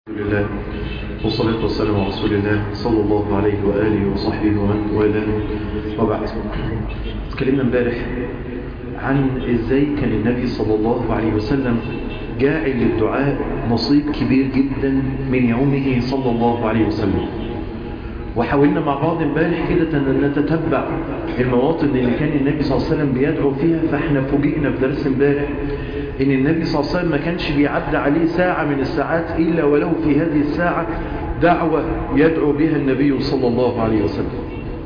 لله والصلاة والسلام على رسول الله صلى الله عليه وآله وصحبه ومن والاه وبعد تكلمنا امبارح عن ازاي كان النبي صلى الله عليه وسلم جاعل للدعاء نصيب كبير جدا من يومه صلى الله عليه وسلم وحاولنا مع بعض امبارح كده ان نتتبع المواطن اللي كان النبي صلى الله عليه وسلم بيدعو فيها فاحنا فوجئنا في درس امبارح ان النبي صلى الله عليه وسلم ما كانش بيعدى عليه ساعة من الساعات الا ولو في هذه الساعة دعوة يدعو بها النبي صلى الله عليه وسلم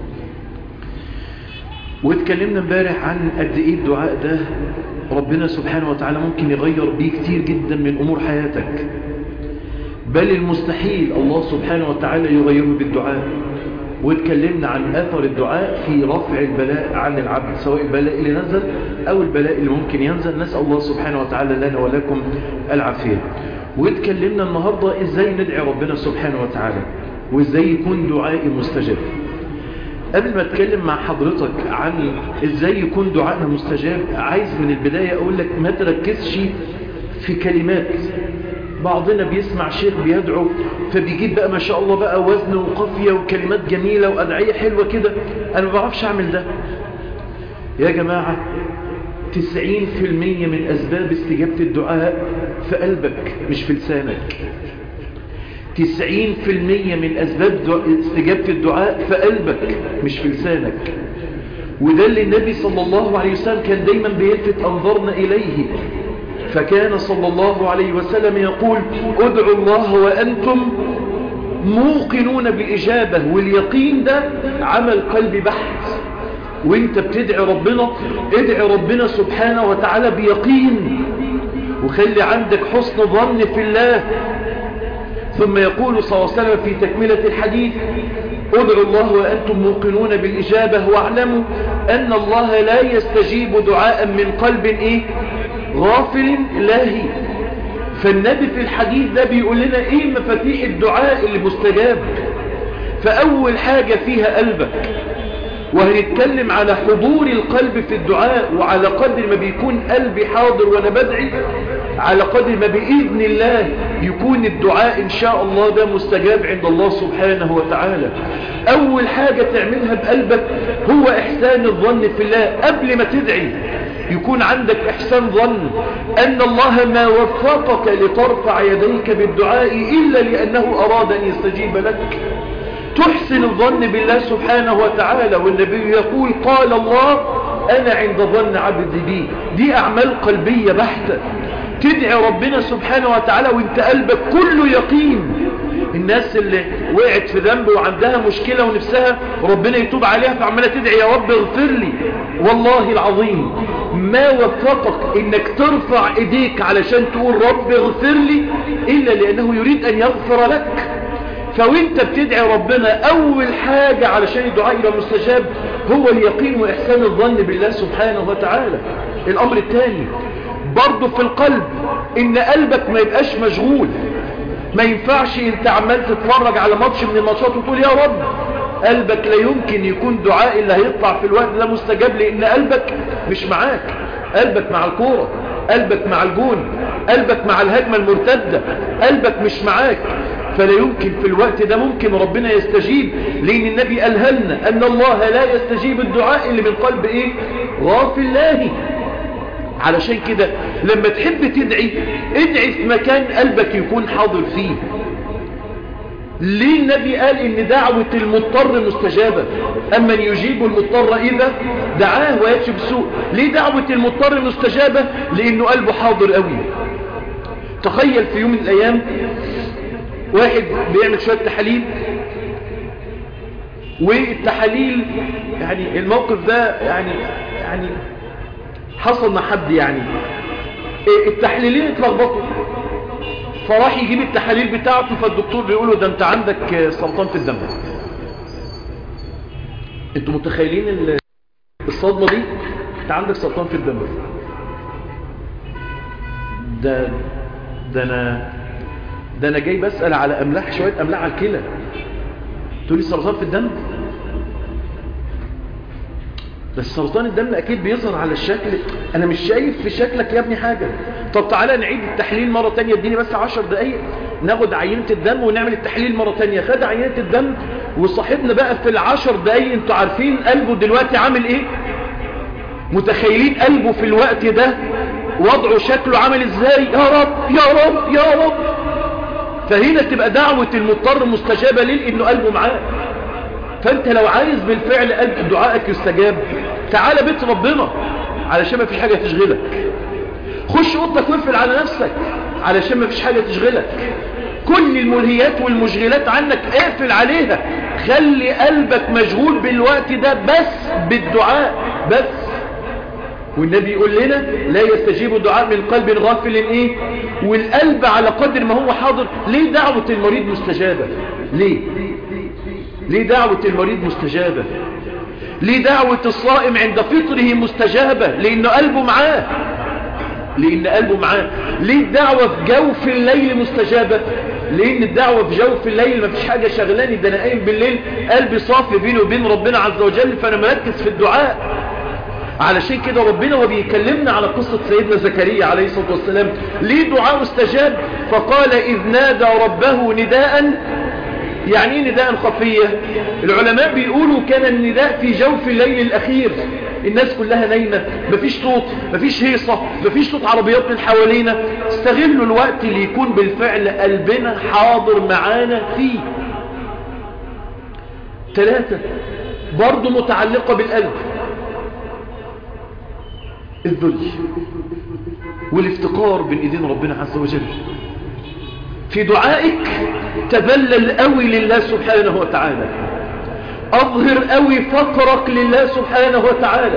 واتكلمنا امبارح عن قد ايه الدعاء ده ربنا سبحانه وتعالى ممكن يغير بيه كتير جدا من امور حياتك بل المستحيل الله سبحانه وتعالى يغيره بالدعاء واتكلمنا عن أثر الدعاء في رفع البلاء عن العبد سواء البلاء اللي نزل أو البلاء اللي ممكن ينزل نسأل الله سبحانه وتعالى لنا ولكم العافية واتكلمنا النهاردة إزاي ندعي ربنا سبحانه وتعالى وإزاي يكون دعائي مستجاب قبل ما اتكلم مع حضرتك عن ازاي يكون دعائنا مستجاب عايز من البداية اقول لك ما تركزش في كلمات بعضنا بيسمع شيخ بيدعو فبيجيب بقى ما شاء الله بقى وزن وقافية وكلمات جميلة وأدعية حلوة كده أنا ما بعرفش أعمل ده يا جماعة تسعين في المية من أسباب استجابة الدعاء في قلبك مش في لسانك تسعين في المية من أسباب استجابة الدعاء في قلبك مش في لسانك وده اللي النبي صلى الله عليه وسلم كان دايما بيلفت أنظرنا إليه فكان صلى الله عليه وسلم يقول ادعوا الله وأنتم موقنون بالإجابة واليقين ده عمل قلبي بحث وانت بتدعي ربنا ادعي ربنا سبحانه وتعالى بيقين وخلي عندك حسن ظن في الله ثم يقول صلى الله عليه وسلم في تكملة الحديث ادعوا الله وأنتم موقنون بالإجابة واعلموا أن الله لا يستجيب دعاء من قلب إيه غافل لاهي فالنبي في الحديث ده بيقول لنا ايه مفاتيح الدعاء اللي مستجاب فاول حاجة فيها قلبك وهنتكلم على حضور القلب في الدعاء وعلى قدر ما بيكون قلبي حاضر وانا بدعي على قدر ما بإذن الله يكون الدعاء إن شاء الله ده مستجاب عند الله سبحانه وتعالى أول حاجة تعملها بقلبك هو إحسان الظن في الله قبل ما تدعي يكون عندك إحسان ظن أن الله ما وفقك لترفع يديك بالدعاء إلا لأنه أراد أن يستجيب لك تحسن الظن بالله سبحانه وتعالى والنبي يقول قال الله أنا عند ظن عبدي بي دي أعمال قلبية بحتة تدعي ربنا سبحانه وتعالى وانت قلبك كله يقين الناس اللي وقعت في ذنب وعندها مشكلة ونفسها ربنا يتوب عليها فعمالة تدعي يا رب اغفر لي والله العظيم ما وفقك انك ترفع ايديك علشان تقول رب اغفر لي الا لانه يريد ان يغفر لك فوانت بتدعي ربنا اول حاجة علشان الدعاء يبقى مستجاب هو اليقين واحسان الظن بالله سبحانه وتعالى الامر الثاني برضه في القلب ان قلبك ما يبقاش مشغول ما ينفعش انت عمال تتفرج على ماتش من الماتشات وتقول يا رب قلبك لا يمكن يكون دعاء اللي هيطلع في الوقت ده مستجاب لان قلبك مش معاك قلبك مع الكورة قلبك مع الجون قلبك مع الهجمة المرتدة قلبك مش معاك فلا يمكن في الوقت ده ممكن ربنا يستجيب لان النبي قالها لنا ان الله لا يستجيب الدعاء اللي من قلب ايه غافل لاهي علشان كده لما تحب تدعي ادعي في مكان قلبك يكون حاضر فيه ليه النبي قال ان دعوة المضطر مستجابة اما يجيب المضطر اذا دعاه ويكشف السوء ليه دعوة المضطر مستجابة لانه قلبه حاضر قوي تخيل في يوم من الايام واحد بيعمل شوية تحاليل والتحاليل يعني الموقف ده يعني يعني حصل مع حد يعني التحليلين اتلخبطوا فراح يجيب التحاليل بتاعته فالدكتور بيقول له ده انت عندك سرطان في الدم انتوا متخيلين الصدمة دي انت عندك سرطان في الدم ده ده انا ده انا جاي بسأل على املاح شوية املاح على الكلى تقول لي سرطان في الدم بس سرطان الدم اكيد بيظهر على الشكل انا مش شايف في شكلك يا ابني حاجة طب تعالى نعيد التحليل مرة تانية اديني بس عشر دقايق ناخد عينة الدم ونعمل التحليل مرة تانية خد عينة الدم وصاحبنا بقى في العشر دقايق انتوا عارفين قلبه دلوقتي عامل ايه متخيلين قلبه في الوقت ده وضعه شكله عامل ازاي يا رب يا رب يا رب فهنا تبقى دعوة المضطر مستجابة ليه لانه قلبه معاه فانت لو عايز بالفعل قلب دعائك يستجاب تعال بيت ربنا علشان ما فيش حاجة تشغلك خش اوضتك واقفل على نفسك علشان ما فيش حاجة تشغلك كل الملهيات والمشغلات عنك اقفل عليها خلي قلبك مشغول بالوقت ده بس بالدعاء بس والنبي يقول لنا لا يستجيب الدعاء من قلب غافل ايه والقلب على قدر ما هو حاضر ليه دعوة المريض مستجابة ليه ليه دعوة المريض مستجابة ليه دعوة الصائم عند فطره مستجابة لأنه قلبه معاه لأن قلبه معاه ليه الدعوة في جوف الليل مستجابة لأن الدعوة في جوف الليل ما فيش حاجة شغلاني ده أنا قايم بالليل قلبي صافي بيني وبين ربنا عز وجل فأنا مركز في الدعاء علشان كده ربنا وبيكلمنا على قصة سيدنا زكريا عليه الصلاة والسلام ليه دعاء استجاب فقال إذ نادى ربه نداء يعني ايه نداء خفية العلماء بيقولوا كان النداء في جوف الليل الأخير الناس كلها نايمة مفيش صوت مفيش هيصة مفيش صوت عربيات من حوالينا استغلوا الوقت اللي يكون بالفعل قلبنا حاضر معانا فيه ثلاثة برضو متعلقة بالقلب الذل والافتقار بين ايدين ربنا عز وجل في دعائك تبلل قوي لله سبحانه وتعالى اظهر قوي فقرك لله سبحانه وتعالى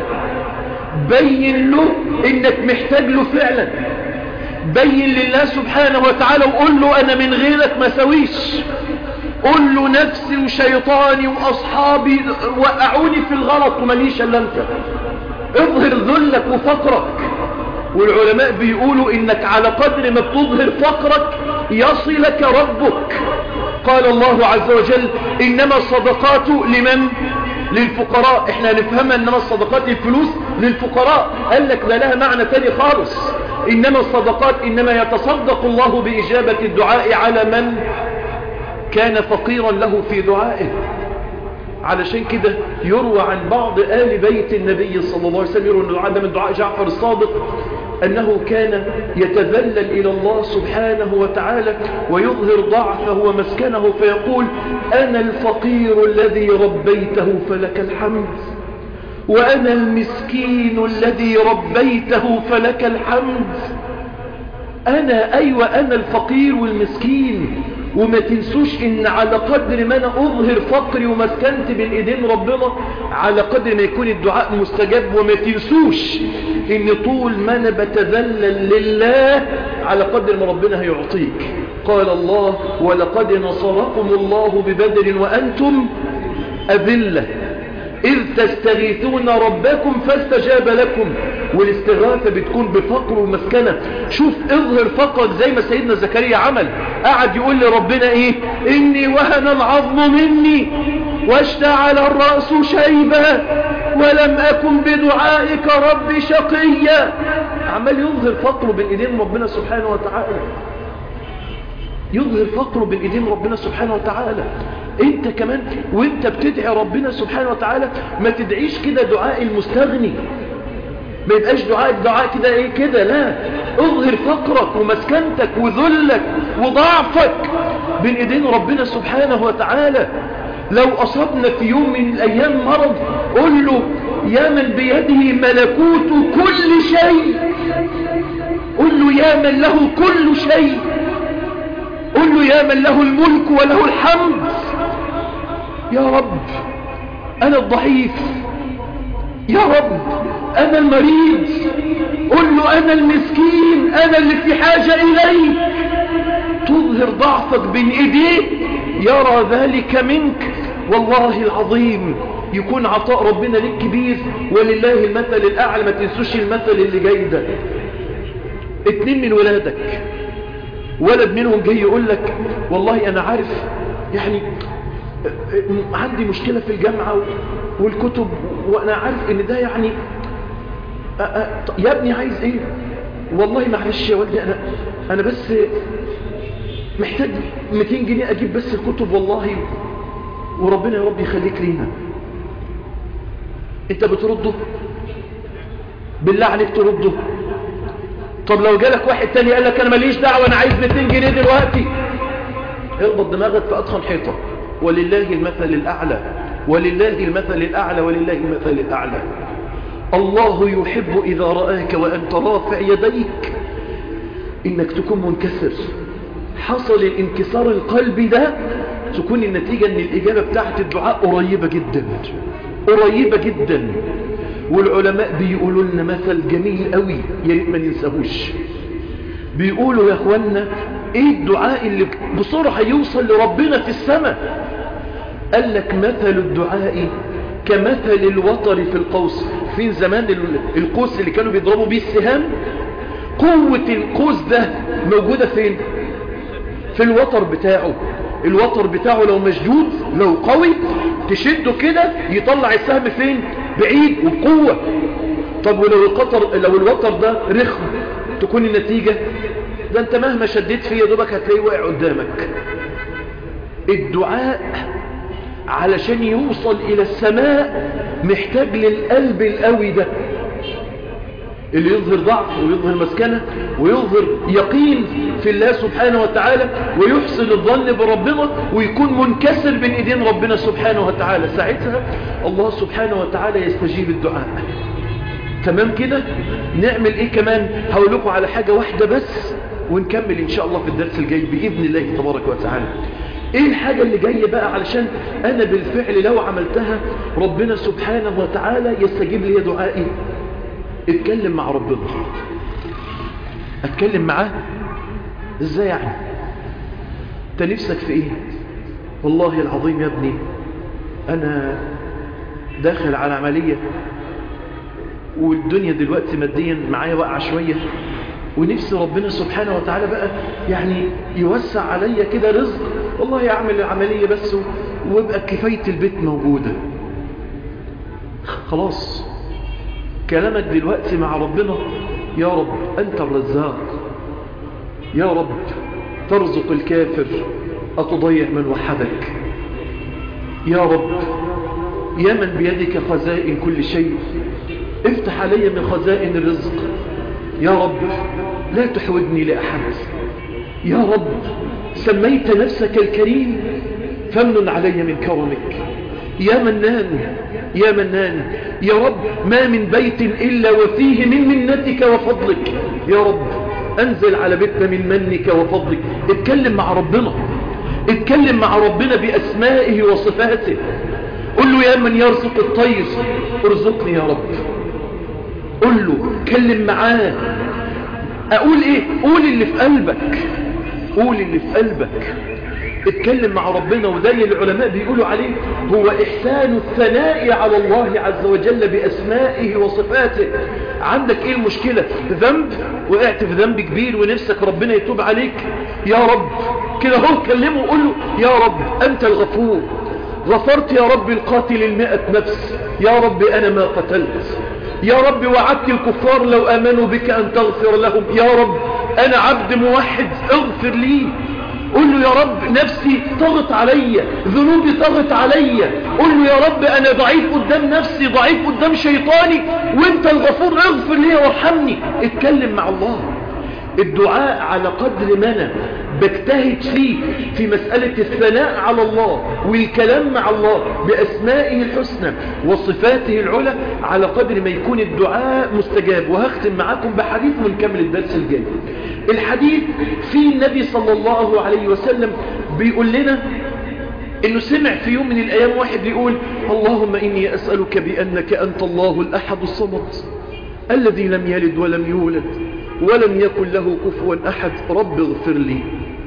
بين له انك محتاج له فعلا بين لله سبحانه وتعالى وقول له انا من غيرك ما سويش قول له نفسي وشيطاني واصحابي وقعوني في الغلط ومليش الا انت اظهر ذلك وفقرك والعلماء بيقولوا انك على قدر ما بتظهر فقرك يصلك ربك قال الله عز وجل انما الصدقات لمن للفقراء احنا نفهمها انما الصدقات للفلوس للفقراء قال لك ده لها معنى تاني خالص انما الصدقات انما يتصدق الله باجابة الدعاء على من كان فقيرا له في دعائه علشان كده يروى عن بعض آل بيت النبي صلى الله عليه وسلم يروى عن من دعاء جعفر الصادق أنه كان يتذلل إلى الله سبحانه وتعالى ويظهر ضعفه ومسكنه فيقول أنا الفقير الذي ربيته فلك الحمد وأنا المسكين الذي ربيته فلك الحمد أنا أيوة أنا الفقير والمسكين وما تنسوش ان على قدر ما انا اظهر فقري ومسكنتي بين ايدين ربنا على قدر ما يكون الدعاء مستجاب وما تنسوش ان طول ما انا بتذلل لله على قدر ما ربنا هيعطيك قال الله ولقد نصركم الله ببدر وانتم اذله إذ تستغيثون ربكم فاستجاب لكم والاستغاثة بتكون بفقر ومسكنة شوف اظهر فقرك زي ما سيدنا زكريا عمل قعد يقول لربنا ايه اني وهن العظم مني واشتعل الرأس شيبا ولم اكن بدعائك رب شقيا عمال يظهر فقره بين ايدين ربنا سبحانه وتعالى يظهر فقره بين ايدين ربنا سبحانه وتعالى انت كمان وانت بتدعي ربنا سبحانه وتعالى ما تدعيش كده دعاء المستغني ما يبقاش دعاء دعاء كده ايه كده لا اظهر فقرك ومسكنتك وذلك وضعفك بين ايدين ربنا سبحانه وتعالى لو اصبنا في يوم من الايام مرض قل له يا من بيده ملكوت كل شيء قل له يا من له كل شيء قل له يا من له الملك وله الحمد يا رب أنا الضعيف يا رب أنا المريض قل له أنا المسكين أنا اللي في حاجة إليك تظهر ضعفك بين إيديه يرى ذلك منك والله العظيم يكون عطاء ربنا لك كبير ولله المثل الأعلى ما تنسوش المثل اللي جاي ده اتنين من ولادك ولد منهم جاي يقول لك والله أنا عارف يعني عندي مشكلة في الجامعة والكتب وأنا عارف إن ده يعني يا ابني عايز إيه والله معلش يا والدي أنا, أنا بس محتاج 200 جنيه اجيب بس الكتب والله وربنا يا رب يخليك لينا انت بترده بالله عليك ترده طب لو جالك واحد تاني قال لك انا ماليش دعوه انا عايز 200 جنيه دلوقتي اربط دماغك في اضخم حيطه ولله المثل الاعلى ولله المثل الاعلى ولله المثل الاعلى الله يحب اذا راك وانت رافع يديك انك تكون منكسر حصل الانكسار القلبي ده تكون النتيجة ان الاجابة بتاعت الدعاء قريبة جدا قريبة جدا والعلماء بيقولوا لنا مثل جميل قوي يا ريت ما ننساهوش بيقولوا يا اخوانا ايه الدعاء اللي بسرعة يوصل لربنا في السماء قال لك مثل الدعاء كمثل الوتر في القوس فين زمان القوس اللي كانوا بيضربوا بيه السهام قوة القوس ده موجودة فين في الوتر بتاعه الوتر بتاعه لو مشدود لو قوي تشده كده يطلع السهم فين بعيد وبقوة طب ولو القطر لو الوتر ده رخم تكون النتيجة ده انت مهما شديت فيه دوبك هتلاقيه واقع قدامك الدعاء علشان يوصل الى السماء محتاج للقلب القوي ده اللي يظهر ضعف ويظهر مسكنة ويظهر يقين في الله سبحانه وتعالى ويحسن الظن بربنا ويكون منكسر بين ايدين ربنا سبحانه وتعالى ساعتها الله سبحانه وتعالى يستجيب الدعاء تمام كده نعمل ايه كمان هقول لكم على حاجة واحدة بس ونكمل ان شاء الله في الدرس الجاي بإذن الله تبارك وتعالى ايه الحاجة اللي جاية بقى علشان انا بالفعل لو عملتها ربنا سبحانه وتعالى يستجيب لي دعائي اتكلم مع ربنا اتكلم معاه ازاي يعني انت نفسك في ايه والله العظيم يا ابني انا داخل على عملية والدنيا دلوقتي ماديا معايا واقعة شوية ونفسي ربنا سبحانه وتعالى بقى يعني يوسع عليا كده رزق والله اعمل العملية بس ويبقى كفاية البيت موجودة خلاص كلامك دلوقتي مع ربنا يا رب أنت الرزاق يا رب ترزق الكافر أتضيع من وحدك يا رب يا من بيدك خزائن كل شيء افتح علي من خزائن الرزق يا رب لا تحوجني لأحد يا رب سميت نفسك الكريم فمن علي من كرمك يا منان يا منان يا رب ما من بيت إلا وفيه من منتك وفضلك يا رب أنزل على بيتنا من منك وفضلك اتكلم مع ربنا اتكلم مع ربنا بأسمائه وصفاته قل له يا من يرزق الطير ارزقني يا رب قل له كلم معاه اقول ايه قول اللي في قلبك قول اللي في قلبك اتكلم مع ربنا وده اللي العلماء بيقولوا عليه هو إحسان الثناء على الله عز وجل بأسمائه وصفاته عندك ايه المشكلة ذنب وقعت في ذنب كبير ونفسك ربنا يتوب عليك يا رب كده هو كلمه وقول له يا رب أنت الغفور غفرت يا رب القاتل المئة نفس يا رب أنا ما قتلت يا رب وعدت الكفار لو آمنوا بك أن تغفر لهم يا رب أنا عبد موحد اغفر لي قل له يا رب نفسي طغت عليا ذنوبي طغت عليا قل له يا رب انا ضعيف قدام نفسي ضعيف قدام شيطاني وانت الغفور اغفر لي وارحمني اتكلم مع الله الدعاء على قدر ما انا بجتهد فيه في مسألة الثناء على الله والكلام مع الله بأسمائه الحسنى وصفاته العلى على قدر ما يكون الدعاء مستجاب وهختم معاكم بحديث ونكمل الدرس الجاي الحديث فيه النبي صلى الله عليه وسلم بيقول لنا انه سمع في يوم من الايام واحد بيقول اللهم اني اسألك بانك انت الله الاحد الصمد الذي لم يلد ولم يولد ولم يكن له كفوا احد رب اغفر لي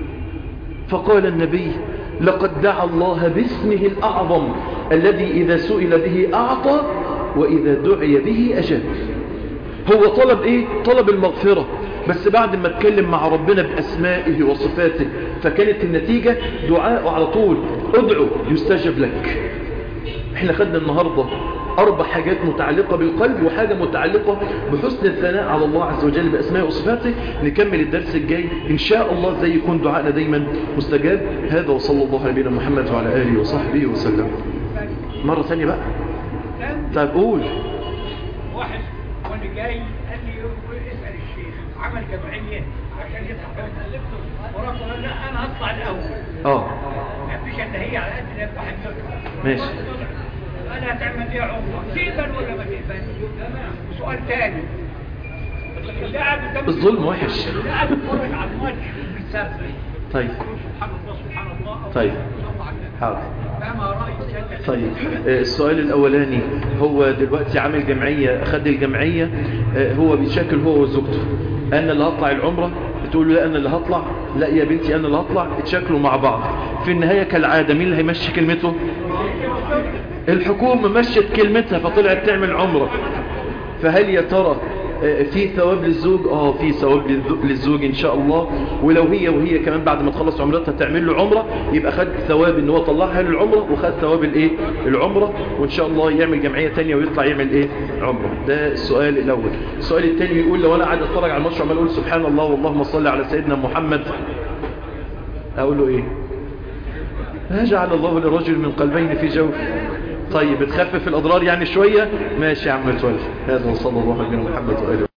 فقال النبي لقد دعا الله باسمه الاعظم الذي اذا سئل به اعطى واذا دعي به اجاب هو طلب ايه طلب المغفرة بس بعد ما اتكلم مع ربنا بأسمائه وصفاته فكانت النتيجة دعاء على طول ادعو يستجب لك احنا خدنا النهاردة أربع حاجات متعلقة بالقلب وحاجة متعلقة بحسن الثناء على الله عز وجل بأسماء وصفاته نكمل الدرس الجاي إن شاء الله زي يكون دعائنا دايما مستجاب هذا وصلى الله على نبينا محمد وعلى آله وصحبه وسلم مرة ثانية بقى طيب قول واحد وانا جاي قال لي اسال الشيخ عمل جمعيه عشان يطلع فيها الدكتور ورحت قال لا انا هطلع الاول اه ما فيش الا هي على قد ما يبقى هتطلع ماشي. انا هتعمل ايه عمره تقبل ولا ما تقبلش وسؤال تاني اللي قاعد قدام الظلم وحش اللي قاعد يتفرج على الماتش بالسبب طيب سبحان الله سبحان الله أو طيب. صلى على النبي. حاضر فما رايك سيادتك؟ طيب آه، السؤال الأولاني هو دلوقتي عامل جمعية خد الجمعية آه، هو بيشكل هو وزوجته أنا اللي هطلع العمرة بتقول له لا أنا اللي هطلع لا يا بنتي أنا اللي هطلع اتشكلوا مع بعض في النهاية كالعادة مين اللي هيمشي كلمته الحكومة مشت كلمتها فطلعت تعمل عمرة فهل يا ترى آه، في ثواب للزوج اه في ثواب للذ- للزوج ان شاء الله ولو هي وهي كمان بعد ما تخلص عمرتها تعمل له عمره يبقى خد ثواب ان هو طلعها للعمره وخد ثواب الايه العمره وان شاء الله يعمل جمعيه تانية ويطلع يعمل ايه عمره ده السؤال الاول السؤال الثاني بيقول لو انا قاعد اتفرج على الماتش وعمال اقول سبحان الله واللهم صل على سيدنا محمد اقول له ايه ما جعل الله لرجل من قلبين في جو طيب تخفف الأضرار يعني شوية ماشي يا عم متولي هذا وصلى الله على نبينا محمد وآله